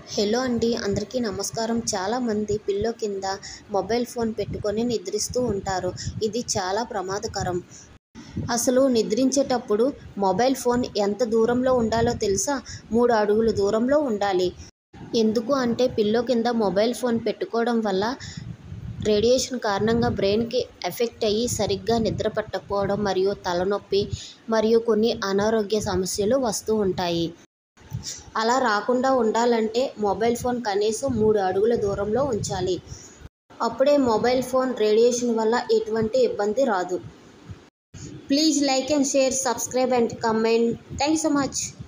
hello అండి అందరికీ నమస్కారం చాలామంది పిల్లో కింద మొబైల్ ఫోన్ పెట్టుకొని నిద్రిస్తూ ఉంటారు ఇది చాలా ప్రమాదకరం అసలు నిద్రించేటప్పుడు మొబైల్ ఫోన్ ఎంత దూరంలో ఉండాలో తెలుసా మూడు అడుగుల దూరంలో ఉండాలి ఎందుకు అంటే పిల్లో కింద మొబైల్ ఫోన్ పెట్టుకోవడం వల్ల రేడియేషన్ కారణంగా బ్రెయిన్కి ఎఫెక్ట్ అయ్యి సరిగ్గా నిద్ర పట్టకపోవడం మరియు తలనొప్పి మరియు కొన్ని అనారోగ్య సమస్యలు వస్తూ ఉంటాయి అలా రాకుండా ఉండాలంటే మొబైల్ ఫోన్ కనీసం మూడు అడుగుల దూరంలో ఉంచాలి అప్పుడే మొబైల్ ఫోన్ రేడియేషన్ వల్ల ఎటువంటి ఇబ్బంది రాదు please like and share subscribe and comment thank you so much